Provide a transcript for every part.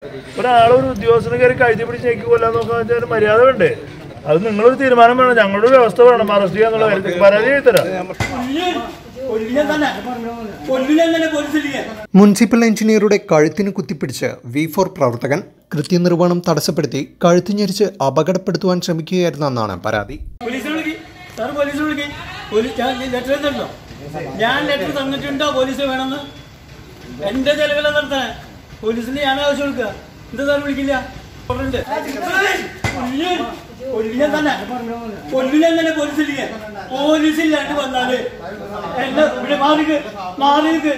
ഒരാളെ ഒരു ഉദ്യോഗസ്ഥനെ കയറി കഴുതി പിടിച്ച് ഞെക്കി കൊല്ലാൻ നോക്കാൻ വെച്ചാൽ ഒരു മര്യാദ വേണ്ടേ അത് നിങ്ങളൊരു തീരുമാനം വേണം ഞങ്ങളുടെ ഒരു വ്യവസ്ഥ വേണം അറസ്റ്റ് ചെയ്യാന്നുള്ള കാര്യത്തിൽ പരാതി എഴുതി തരാം കൊല്ലില്ല തന്നെ കൊല്ലില്ല തന്നെ പോലീസില്ലേ മുനിസിപ്പൽ എഞ്ചിനീയറുടെ കഴുത്തിന് കുത്തിപ്പിടിച്ച് വി ഫോർ പ്രവർത്തകൻ കൃത്യനിർവഹണം തടസ്സപ്പെടുത്തി കഴുത്ത് ഞെരിച്ച് അപകടപ്പെടുത്തുവാൻ ശ്രമിക്കുകയായിരുന്നെന്നാണ് പരാതി പോലീസ് വിളിക്ക് സാർ പോലീസ് വിളിക്ക് പോലീസ് ഞാൻ ലെറ്റർ തന്നല്ലോ ഞാൻ ലെറ്റർ തന്നിട്ടുണ്ടോ പോലീസ് വേണമെന്ന് എന്റെ ചെലവില നടത്താൻ പോലീസിന് ഞാൻ ആവശ്യം കൊടുക്കുക എന്താ സാർ വിളിക്കില്ല ഉണ്ട്. കൊല്ലില്ല. കൊല്ലില്ല തന്നെ കൊല്ലില്ല തന്നെ പോലീസില്ലേ പോലീസ് ഇല്ലാണ്ട് വന്നാല് എന്നെ ഇവിടെ മാറിക്ക് മാറിക്ക്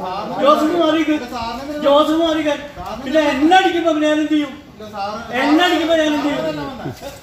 ജോസഫ് മാറിക്ക് ജോസഫ് മാറിക്കാൻ പിന്നെ എന്നെ അടിക്കുമ്പോ ഞാൻ എന്ത് ചെയ്യും എന്നെ അടിക്കുമ്പോ ഞാൻ എന്ത് ചെയ്യും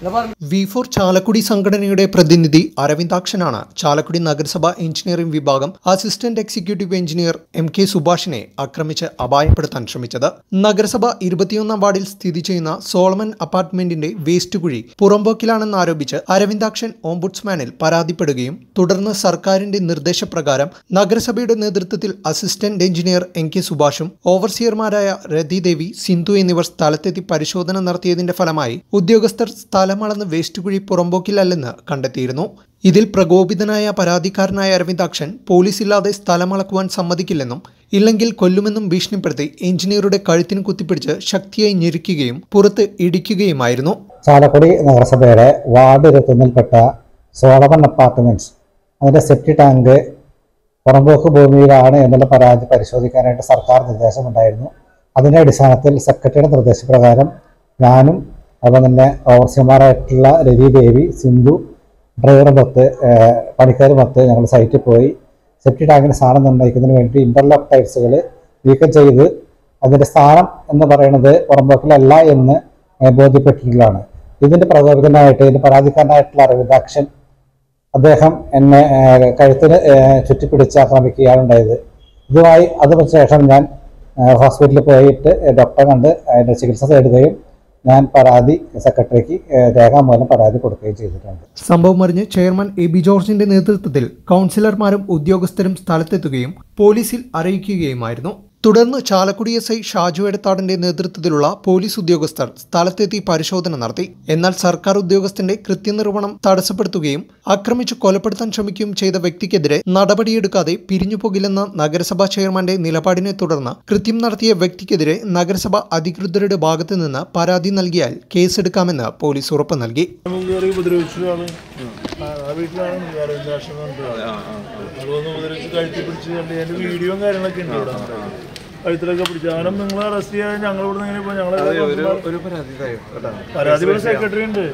വി ഫോർ ചാലക്കുടി സംഘടനയുടെ പ്രതിനിധി അരവിന്ദാക്ഷനാണ് ചാലക്കുടി നഗരസഭ എഞ്ചിനീയറിംഗ് വിഭാഗം assistant executive engineer M K സുഭാഷിനെ ആക്രമിച്ച് അപായപ്പെടുത്താൻ ശ്രമിച്ചത് നഗരസഭ ഇരുപത്തിയൊന്നാം വാർഡിൽ സ്ഥിതി ചെയ്യുന്ന സോളമൻ അപ്പാർട്ട്മെന്റിന്റെ വേസ്റ്റ് കുഴി പുറമ്പോക്കിലാണെന്ന് ആരോപിച്ച് അരവിന്ദാക്ഷൻ ഓംബുഡ്സ്മാനിൽ പരാതിപ്പെടുകയും തുടർന്ന് സർക്കാരിന്റെ നിർദ്ദേശപ്രകാരം നഗരസഭയുടെ നേതൃത്വത്തിൽ അസിസ്റ്റന്റ് എഞ്ചിനീയർ എൻ കെ സുഭാഷും ഓവർസിയർമാരായ രതിദേവി സിന്ധു എന്നിവർ സ്ഥലത്തെത്തി പരിശോധന നടത്തിയതിന്റെ ഫലമായി ഉദ്യോഗസ്ഥർ സ്ഥലമളന്ന് വേസ്റ്റ് കുഴി പുറമ്പോക്കിലല്ലെന്ന് കണ്ടെത്തിയിരുന്നു ഇതിൽ പ്രകോപിതനായ പരാതിക്കാരനായ അരവിന്ദാക്ഷൻ പോലീസില്ലാതെ സ്ഥലമളക്കുവാൻ സമ്മതിക്കില്ലെന്നും ഇല്ലെങ്കിൽ കൊല്ലുമെന്നും ഭീഷണിപ്പെടുത്തി എഞ്ചിനീയറുടെ കഴുത്തിന് കുത്തിപ്പിടിച്ച് ശക്തിയായി ഞെരുക്കുകയും പുറത്ത് ഇടിക്കുകയുമായിരുന്നു ചാലക്കുടി നഗരസഭയുടെ വാർഡ് ഇരുപത്തൊന്നിൽപ്പെട്ട സോളമൻ അപ്പാർട്ട്മെൻറ്റ്സ് അതിൻ്റെ സെപ്റ്റി ടാങ്ക് പുറമ്പോക്ക് ഭൂമിയിലാണ് എന്നുള്ള പരാതി പരിശോധിക്കാനായിട്ട് സർക്കാർ നിർദ്ദേശമുണ്ടായിരുന്നു അതിൻ്റെ അടിസ്ഥാനത്തിൽ സെക്രട്ടറിയുടെ നിർദ്ദേശപ്രകാരം ഞാനും അതുപോലെ തന്നെ ഓവർസിയർമാരായിട്ടുള്ള രവി ദേവി സിന്ധു ഡ്രൈവറും മൊത്ത് പണിക്കാരും മൊത്ത് ഞങ്ങൾ സൈറ്റിൽ പോയി സെപ്റ്റി ടാങ്കിന് സ്ഥാനം നിർണ്ണയിക്കുന്നതിന് വേണ്ടി ഇൻ്റർലോക്ക് ടൈൽസുകൾ നീക്കം ചെയ്ത് അതിൻ്റെ സ്ഥാനം എന്ന് പറയുന്നത് പുറമ്പോക്കിലല്ല എന്ന് ഏഹ് ബോധ്യപ്പെട്ടിട്ടുള്ളതാണ് ഇതിൻ്റെ പ്രകോപിതനായിട്ട് ഇതിൻ്റെ പരാതിക്കാരനായിട്ടുള്ള അരവിന്ദാക്ഷൻ അദ്ദേഹം എന്നെ ഏഹ് കഴുത്തിന് ഏഹ് ചുറ്റിപ്പിടിച്ച് ആക്രമിക്കുകയാണ് ഉണ്ടായത് ഇതുമായി അതിനുശേഷം ഞാൻ ഏഹ് ഹോസ്പിറ്റലിൽ പോയിട്ട് ഡോക്ടറെ കണ്ട് അതിൻ്റെ ചികിത്സ തേടുകയും ഞാൻ പരാതി സെക്രട്ടറിക്ക് ഏഹ് രേഖാമൂലം പരാതി കൊടുക്കുകയും ചെയ്തിട്ടുണ്ട് സംഭവം അറിഞ്ഞ് ചെയർമാൻ എ ബി ജോർജിന്റെ നേതൃത്വത്തിൽ കൗൺസിലർമാരും ഉദ്യോഗസ്ഥരും സ്ഥലത്തെത്തുകയും പോലീസിൽ അറിയിക്കുകയുമായിരുന്നു തുടർന്ന് ചാലക്കുടി എസ് ഐ ഷാജു എടത്താടിന്റെ നേതൃത്വത്തിലുള്ള പോലീസ് ഉദ്യോഗസ്ഥർ സ്ഥലത്തെത്തി പരിശോധന നടത്തി എന്നാൽ സർക്കാർ ഉദ്യോഗസ്ഥന്റെ കൃത്യനിർവഹണം തടസ്സപ്പെടുത്തുകയും ആക്രമിച്ച് കൊലപ്പെടുത്താൻ ശ്രമിക്കുകയും ചെയ്ത വ്യക്തിക്കെതിരെ നടപടിയെടുക്കാതെ പിരിഞ്ഞുപോകില്ലെന്ന നഗരസഭാ ചെയർമാന്റെ നിലപാടിനെ തുടർന്ന് കൃത്യം നടത്തിയ വ്യക്തിക്കെതിരെ നഗരസഭ അധികൃതരുടെ ഭാഗത്തു നിന്ന് പരാതി നൽകിയാൽ കേസെടുക്കാമെന്ന് പോലീസ് ഉറപ്പ് നൽകി കയറി ഉപദ്രവിച്ച ആള് ആ ആ വീട്ടിലാണ് അരവിന്ദാക്ഷൻ അതുകൊണ്ട് ഉപദ്രവിച്ച് കഴുത്തി പിടിച്ച് കണ്ട് എന്റെ വീഡിയോയും കാര്യങ്ങളൊക്കെ ഉണ്ട് ഇവിടെ കഴുത്തിലൊക്കെ പിടിച്ച് അങ്ങനെ നിങ്ങൾ അറസ്റ്റ് ചെയ്യാൻ ഞങ്ങൾ ഇവിടെ നിന്ന് ഇങ്ങനെ ഞങ്ങളെ ഒരു പരാതി പരാതി ഒരു സെക്രട്ടറി ഉണ്ട്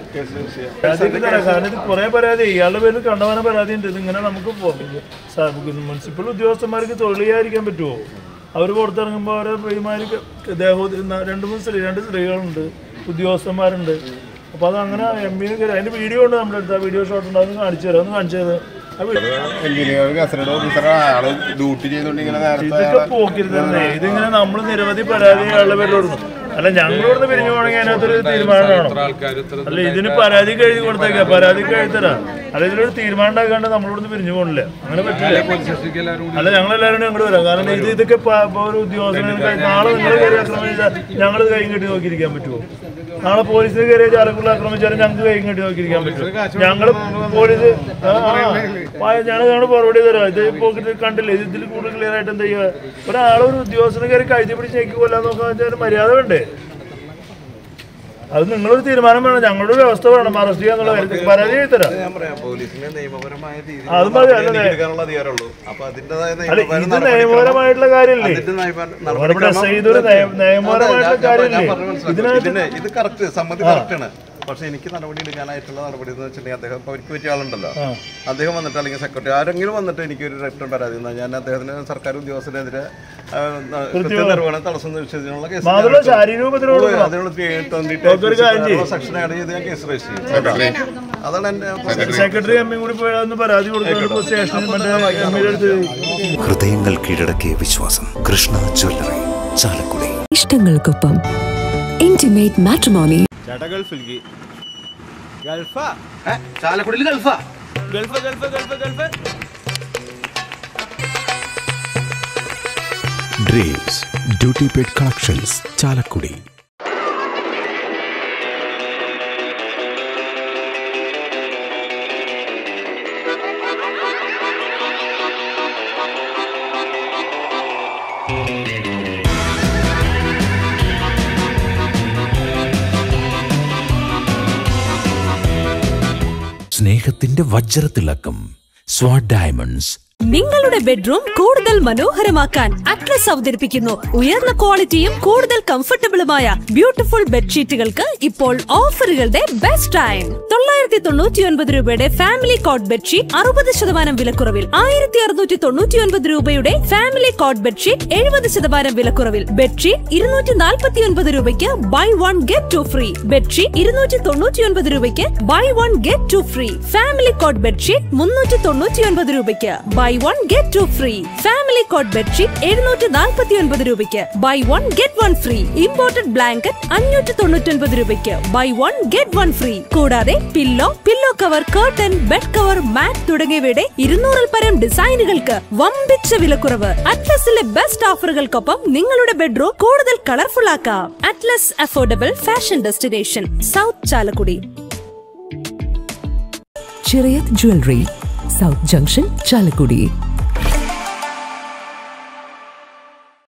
പരാതി തരാം കാരണം ഇത് കുറെ പരാതി ഇയാളുടെ പേരിൽ കണ്ടവാന പരാതി ഉണ്ട് ഇതിങ്ങനെ നമുക്ക് മുനിസിപ്പൽ ഉദ്യോഗസ്ഥന്മാർക്ക് തൊഴിൽ ചെയ്യാതിരിക്കാൻ പറ്റുമോ അവർ പുറത്തിറങ്ങുമ്പോൾ അവരെ പെരുമാരി ദേഹം രണ്ട് മൂന്ന് സ്ത്രീ രണ്ട് സ്ത്രീകളുണ്ട് ഉദ്യോഗസ്ഥന്മാരുണ്ട് അപ്പോൾ അത് അങ്ങനെ എം പി അതിന്റെ വീഡിയോ ഉണ്ട് നമ്മുടെ അടുത്ത് ആ വീഡിയോ ഷോട്ട് ഉണ്ട് അതൊന്ന് കാണിച്ചു തരാം ഒന്ന് കാണിച്ചു തരാം ആ വീ- എഞ്ചിനീയർ കസരയുടെ ഓഫീസറാണ് അയാള് ഡ്യൂട്ടി ചെയ്തോണ്ട് ഇങ്ങനെ നേരത്തെ ഇതൊക്കെ പോക്കിരുത്തന്നെ ഇതിങ്ങനെ നമ്മൾ നിരവധി പരാതി അയാളുടെ പേരിൽ കൊടുക്കും അല്ല ഞങ്ങൾ ഇവിടുന്ന് പിരിഞ്ഞു പോകണമെങ്കിൽ അതിനകത്തൊരു തീരുമാനം വേണം അല്ല ഇതിന് പരാതി എഴുതി കൊടുത്തേക്ക പരാതി എഴുതരാ അല്ല ഇതിലൊരു തീരുമാനം ഉണ്ടാക്കാണ്ട് നമ്മളിവിടുന്ന് പിരിഞ്ഞു പോകണില്ല അങ്ങനെ പറ്റില്ല അല്ല ഞങ്ങൾ എല്ലാവരും ഞങ്ങൾ വരാം കാരണം ഇത് ഇതൊക്കെ പ- ഇപ്പൊ ഒരു ഉദ്യോഗസ്ഥനെ നാളെ നിങ്ങൾ കയറി ആക്രമിച്ചാൽ ഞങ്ങൾ കൈ കെട്ടി നോക്കിയിരിക്കാൻ പറ്റുമോ നാളെ പോലീസിന് കയറിയ ചാലക്കുള്ള ആക്രമിച്ചാലും ഞങ്ങൾക്ക് കൈ കെട്ടി നോക്കിയിരിക്കാൻ പറ്റും ഞങ്ങൾ പോലീസ് ഞാൻ ഞങ്ങൾ മറുപടി തരാം ഇത് പോക്കിട്ട് കണ്ടില്ലേ ഇത് ഇതിൽ കൂടുതൽ ക്ലിയർ ആയിട്ട് എന്താ ചെയ്യുക ഒരാളെ ഒരു ഉദ്യോഗസ്ഥനെ കയറി കഴുതി പിടിച്ച് ഞെക്കി കൊല്ലാൻ നോക്കാൻ വെച്ചാൽ ഒരു മര്യാദ വേണ്ടേ അത് നിങ്ങളൊരു തീരുമാനം വേണം ഞങ്ങളുടെ ഒരു വ്യവസ്ഥ വേണം അറസ്റ്റ് ചെയ്യാന്നുള്ള കാര്യത്തിൽ പരാതി എഴുതി തരാം ഞാൻ പറയാം പോലീസിന് നിയമപരമായ രീതിയിൽ അത് മതി, അല്ല, നടപടി എടുക്കാനുള്ള അധികാരമുള്ളൂ അപ്പൊ അതിന്റേതായ അല്ല നിയമപരമായ ഇത് നടപടി നിയമപരമായിട്ടുള്ള കാര്യമല്ലേ അതിന്റെ നയമ- നമ്മുടെ ഇവിടെ നടപടിക്രമം- ചെയ്തൊരു നയ- നിയമപരമായിട്ടുള്ള അതെ, ഞാൻ- ഞാൻ കാര്യമല്ലേ പറഞ്ഞു മനസ്സിലാക്കി. ഇതിനകത്ത് ഇതിന് ഇത് കറക്റ്റ് സമ്മതി കറക്റ്റാണ് പക്ഷെ എനിക്ക് നടപടി എടുക്കാനായിട്ടുള്ള നടപടി എന്ന് വെച്ചിട്ടുണ്ടെങ്കിൽ അദ്ദേഹം ഇപ്പൊ അവർക്ക് പറ്റിയ ആളുണ്ടല്ലോ അദ്ദേഹം വന്നിട്ട് അല്ലെങ്കിൽ സെക്രട്ടറി ആരെങ്കിലും വന്നിട്ട് എനിക്ക് ഒരു റിട്ടേൺ പരാതി തന്നാൽ ഞാൻ അദ്ദേഹത്തിന് സർക്കാർ ഉദ്യോഗസ്ഥനെതിരെ ആ, ന- കൃത്യനിർവഹണം തടസ്സം നിശ്ചയിച്ചതിനുള്ള കേസ് ഞാൻ മാത്രമല്ല എടുക്കും. ശാരീരിക ഉപദ്രവം ഓ, അതിനുള്ള ഒരു കാര്യം ചെയ്യ്. സെക്ഷൻ ആഡ് ചെയ്ത് ഞാൻ കേസ് രജിസ്റ്റർ ചെയ്യും അതാണ് എന്റെ സെക്രട്ടറി എം കൂടി പോയാൽ പറയാതി കൊടുക്കുന്നത് സ്റ്റേഷനിൽ മറ്റേ എം അടുത്ത് ഹൃദയങ്ങൾ കീഴടക്കിയ വിശ്വാസം കൃഷ്ണ ജ്വല്ലറി ചാലക്കുടി ഇഷ്ടങ്ങൾക്കൊപ്പം ഇന്റിമേറ്റ് മാട്രിമോണി ചേട്ടാ ഗൾഫിലേക്ക് ഗൾഫാ ചാലക്കുടിയിൽ ഗൾഫാ gulf gulf gulf gulf dreams duty paid collections Chalakudy സ്നേഹത്തിന്റെ വജ്രത്തിളക്കം സ്വാഡ് ഡയമണ്ട്സ് നിങ്ങളുടെ ബെഡ്റൂം കൂടുതൽ മനോഹരമാക്കാൻ അറ്റ്ലസ് അവതരിപ്പിക്കുന്നു ഉയർന്ന ക്വാളിറ്റിയും കൂടുതൽ കംഫർട്ടബിളുമായ ബ്യൂട്ടിഫുൾ ബെഡ്ഷീറ്റുകൾക്ക് ഇപ്പോൾ ഓഫറുകളുടെ ബെസ്റ്റ് ടൈം തൊള്ളായിരത്തി തൊണ്ണൂറ്റി ഒൻപത് രൂപയുടെ ഫാമിലി കോട്ട് ബെഡ്ഷീറ്റ് അറുപത് ശതമാനം വിലക്കുറവിൽ ആയിരത്തി അറുന്നൂറ്റി തൊണ്ണൂറ്റി ഒൻപത് രൂപയുടെ ഫാമിലി കോട്ട് ബെഡ്ഷീറ്റ് എഴുപത് ശതമാനം വിലക്കുറവിൽ ബെഡ്ഷീറ്റ് ഇരുന്നൂറ്റി നാൽപ്പത്തി ഒൻപത് രൂപയ്ക്ക് buy one get two free bedsheet ഇരുന്നൂറ്റി തൊണ്ണൂറ്റി ഒൻപത് രൂപയ്ക്ക് buy one get two free family cot bedsheet മുന്നൂറ്റി തൊണ്ണൂറ്റി ഒൻപത് രൂപയ്ക്ക് buy one get two free family cot bedsheet എഴുന്നൂറ്റി നാൽപ്പത്തി ഒൻപത് രൂപയ്ക്ക് buy one get one free imported blanket അഞ്ഞൂറ്റി തൊണ്ണൂറ്റി ഒൻപത് രൂപയ്ക്ക് buy one get one free കൂടാതെ pillow pillow cover curtain bed cover mat തുടങ്ങിയവയുടെ ഇരുന്നൂറിൽ പരം ഡിസൈനുകൾക്ക് വമ്പിച്ച വിലക്കുറവ് അറ്റ്ലസിലെ ബെസ്റ്റ് ഓഫറുകൾക്കൊപ്പം നിങ്ങളുടെ ബെഡ്റൂം കൂടുതൽ കളർഫുൾ ആക്കാം Atlas affordable fashion destination south Chalakudy Chirayath jewellery south junction Chalakudy